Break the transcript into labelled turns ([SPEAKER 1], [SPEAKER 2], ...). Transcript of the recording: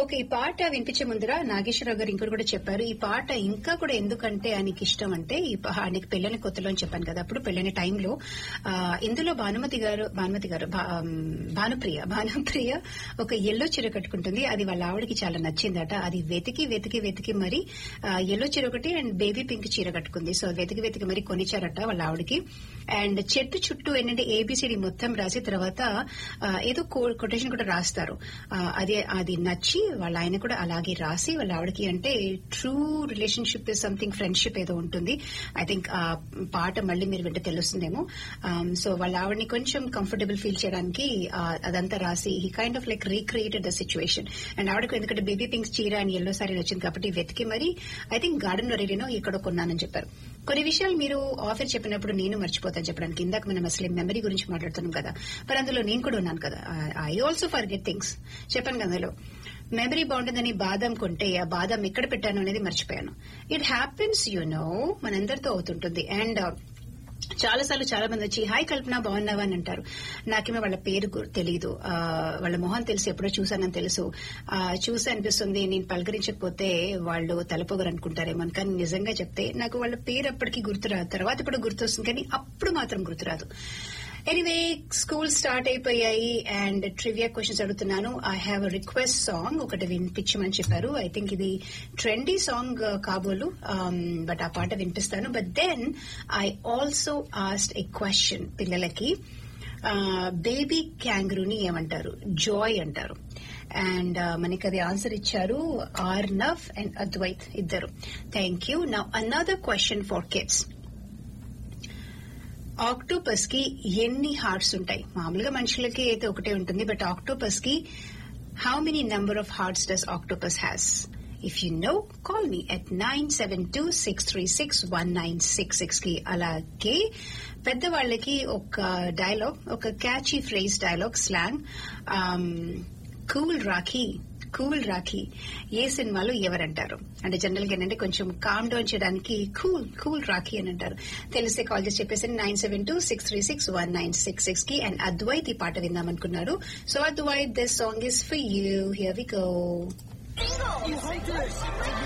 [SPEAKER 1] Okay ఈ పాట వినిపించే ముందర నాగేశ్వరరావు గారు ఇంకోటి కూడా చెప్పారు ఈ పాట ఇంకా కూడా ఎందుకంటే ఆయనకి ఇష్టం అంటే ఈ పా- ఆయనకి పెళ్ళని కొత్తలో అని చెప్పాను కదా అప్పుడు పెళ్ళని టైంలో ఆ, ఇందులో భానుమతి గారు భానుమతి గారు భా- ఆమ్, భానుప్రియ భానుప్రియ ఒక ఎల్లో చీర కట్టుకుంటుంది అది వాళ్ళ ఆవిడకి చాలా నచ్చిందట అది వెతికి వెతికి వెతికి మరి ఎల్లో చీర ఒకటి అండ్ బేబీ పింక్ చీర కట్టుకుంది సో వెతికి వెతికి మరి కొనిచ్చారట వాళ్ళ ఆవిడకి అండ్ చెట్టు చుట్టూ ఏంటంటే ఏబిసిడి మొత్తం రాసి తర్వాత ఆ, ఏదో కొటేషన్ కూడా రాస్తారు ఆ, అదే అది నచ్చి వాళ్ళ ఆయన కూడా అలాగే రాసి వాళ్ళ ఆవిడకి అంటే ట్రూ రిలేషన్షిప్ సంథింగ్ ఫ్రెండ్షిప్ ఏదో ఉంటుంది ఐ థింక్ ఆ పాట మళ్ళీ మీరు వింటే తెలుస్తుందేమో సో వాళ్ళ ఆవిడని కొంచెం కంఫర్టబుల్ ఫీల్ చేయడానికి ఆ, అదంతా రాసి he kind of like recreated the situation and ఆవిడకు ఎందుకంటే బేబీ పింక్స్ చీర అని ఎల్లో సారీ వచ్చింది కాబట్టి వెతికి మరి ఐ థింక్ గార్డెన్ లో రెడీనో ఎక్కడో కొన్నానని చెప్పారు కొన్ని విషయాలు మీరు ఆఫర్ చెప్పినప్పుడు నేను మర్చిపోతాను చెప్పడానికి ఇందాక మనం అసలు మెమరీ గురించి మాట్లాడుతున్నాం కదా మరి అందులో నేను కూడా ఉన్నాను కదా I also forget things చెప్పాను కదా అందులో మెమరీ బాగుంటుందని బాదం కొంటే ఆ బాదం ఎక్కడ పెట్టాను అనేది మర్చిపోయాను ఇట్ హ్యాపెన్స్ యు నో మనందరితో అవుతుంటుంది అండ్ చాలా సార్లు చాలా మంది వచ్చి హాయ్ కల్పన బాగున్నావా అని అంటారు నాకేమో వాళ్ళ పేరు గు- తెలీదు ఆ, వాళ్ళ మొహం తెలుసు ఎప్పుడో చూసానని తెలుసు ఆ, చూసి అనిపిస్తుంది నేను పలకరించకపోతే వాళ్ళు తలపోగరు అనుకుంటారేమో అని. కానీ నిజంగా చెప్తే నాకు వాళ్ళ పేరు అప్పటికి గుర్తురాదు తర్వాత ఇప్పుడు గుర్తొస్తుంది కానీ అప్పుడు మాత్రం గుర్తురాదు ఎనీవే స్కూల్ స్టార్ట్ అయిపోయాయి అండ్ ట్రివియా క్వశ్చన్స్ అడుగుతున్నాను I have a request song ఒకటి వినిపించమని చెప్పారు ఐ థింక్ ఇది ట్రెండీ సాంగ్ కాబోలు బట్ ఆ పాట వినిపిస్తాను but then I also asked a question పిల్లలకి బేబీ క్యాంగ్రూని ఏమంటారు జాయ్ అంటారు అండ్ మనకి అది ఆన్సర్ ఇచ్చారు ఆర్నవ్ అండ్ అద్వైత్ ఇద్దరు thank you now another question for kids octopus కి ఎన్ని హార్ట్స్ ఉంటాయి మామూలుగా మనుషులకి అయితే ఒకటే ఉంటుంది బట్ ఆక్టోపస్ కి how many number of hearts does octopus has if you know call me at nine seven two six three six one nine six six కి అలాగే పెద్దవాళ్ళకి ఒక డైలాగ్ ఒక catchy phrase dialogue slang cool Rakhi cool Rakhi ఏ సినిమాలో ఎవరంటారు అంటే general గా ఏంటంటే కొంచెం కామ్ డౌన్ చేయడానికి కూల్ కూల్ రాఖీ అని అంటారు తెలిసే కాల్ చేసి చెప్పేసి nine seven two six three six one nine six six కి అండ్ అద్వైత్ ఈ పాట విందామనుకున్నారు so Advait this song is for you here we go
[SPEAKER 2] You hunters!